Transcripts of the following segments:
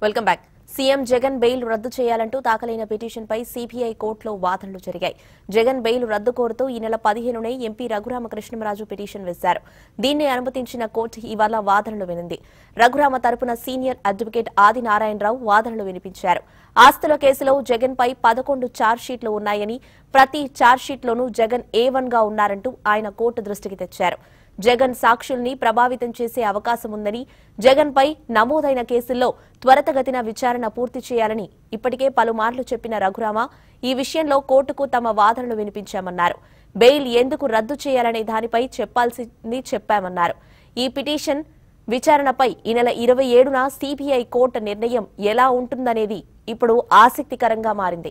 welcome back CM Jagan bail రద్దు చేయాలంటూ దాఖలైన పిటిషన్పై సీబీఐ కోర్టులో వాదనలు జరిగాయి జగన్ బెయిల్ రద్దు కోరుతూ ఈ నెల పదిహేనునే ఎంపీ రఘురామకృష్ణంరాజు పిటిషన్ వేశారు దీన్ని అనుమతించిన కోర్టు ఇవాళ వాదనలు వినింది రఘురామ తరపున సీనియర్ అడ్వకేట్ ఆది నారాయణరావు వాదనలు వినిపించారు ఆస్తుల కేసులో జగన్ పై పదకొండు ఛార్జ్షీట్లు ఉన్నాయని ప్రతి ఛార్జ్షీట్లోనూ జగన్ ఏ వన్ గా ఉన్నారంటూ ఆయన కోర్టు దృష్టికి తెచ్చారు జగన్ సాక్షుల్ని ప్రభావితం చేసే అవకాశం ఉందని జగన్ పై నమోదైన కేసుల్లో త్వరితగతిన విచారణ పూర్తి చేయాలని ఇప్పటికే పలుమార్లు చెప్పిన రఘురామ ఈ విషయంలో కోర్టుకు తమ వాదనలు వినిపించామన్నారు బెయిల్ ఎందుకు రద్దు చేయాలనే దానిపై చెప్పాల్సింది చెప్పామన్నారు ఈ పిటిషన్ విచారణపై ఈ నెల ఇరవై ఏడున సీబీఐ కోర్టు నిర్ణయం ఎలా ఉంటుందనేది ఇప్పుడు ఆసక్తికరంగా మారింది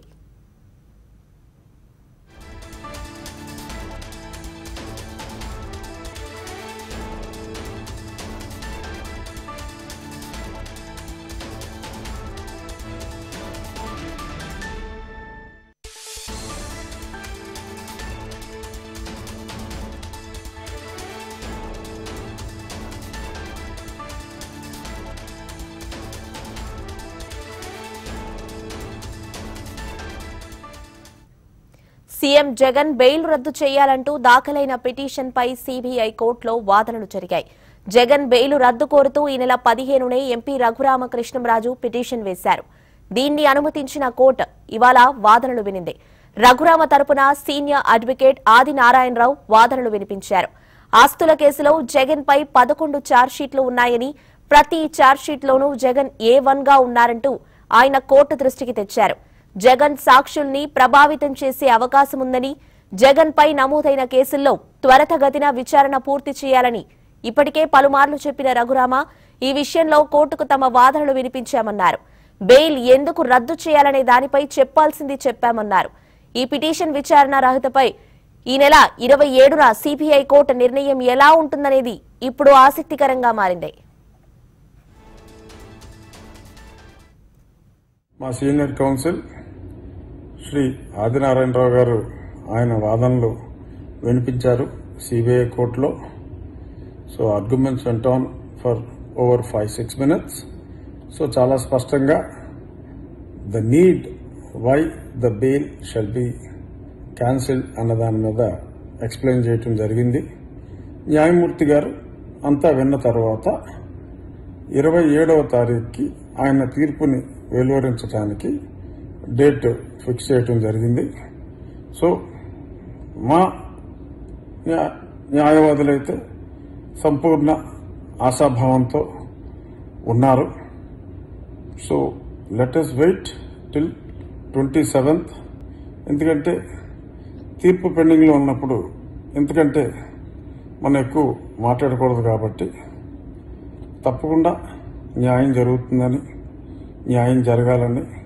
సీఎం జగన్ బెయిల్ రద్దు చేయాలంటూ దాఖలైన పిటిషన్పై సీబీఐ కోర్టులో వాదనలు జరిగాయి జగన్ బెయిల్ రద్దు కోరుతూ ఈ నెల పదిహేనునే ఎంపీ రఘురామకృష్ణంరాజు పిటిషన్ వేశారు దీన్ని అనుమతించిన కోర్టు ఇవాళ వాదనలు వినింది రఘురామ తరపున సీనియర్ అడ్వకేట్ ఆది నారాయణరావు వాదనలు వినిపించారు ఆస్తుల కేసులో జగన్ పై పదకొండు ఛార్జ్షీట్లు ఉన్నాయని ప్రతి ఛార్జ్షీట్లోనూ జగన్ ఏ వన్ గా ఉన్నారంటూ ఆయన కోర్టు దృష్టికి తెచ్చారు జగన్ సాక్షుల్ని ప్రభావితం చేసే అవకాశం ఉందని జగన్ పై నమోదైన కేసుల్లో త్వరితగతిన విచారణ పూర్తి చేయాలని ఇప్పటికే పలుమార్లు చెప్పిన రఘురామ ఈ విషయంలో కోర్టుకు తమ వాదనలు వినిపించామన్నారు బెయిల్ ఎందుకు రద్దు చేయాలనే దానిపై చెప్పాల్సింది చెప్పామన్నారు ఈ పిటిషన్ విచారణ రహితపై ఈ నెల ఇరవై ఏడున సిబిఐ కోర్టు నిర్ణయం ఎలా ఉంటుందనేది ఇప్పుడు ఆసక్తికరంగా మారింది మా సీనియర్ కౌన్సిల్ శ్రీ ఆదినారాయణరావు గారు ఆయన వాదనలు వినిపించారు సిబిఐ కోర్టులో so arguments went on for over five six minutes so చాలా స్పష్టంగా the need why the bail shall be cancel అన్న దాని మీద ఎక్స్ప్లెయిన్ చేయటం జరిగింది న్యాయమూర్తి గారు అంతా విన్న తర్వాత ఇరవై ఏడవ తారీఖుకి ఆయన తీర్పుని వెలువరించడానికి డేట్ ఫిక్స్ చేయటం జరిగింది సో మా న్యా- న్యాయవాదులైతే సంపూర్ణ ఆశాభావంతో ఉన్నారు so let us wait till twenty seventh ఎందుకంటే తీర్పు పెండింగ్లో ఉన్నప్పుడు ఎందుకంటే మనం ఎక్కువ మాట్లాడకూడదు కాబట్టి తప్పకుండా న్యాయం జరుగుతుందని న్యాయం జరగాలని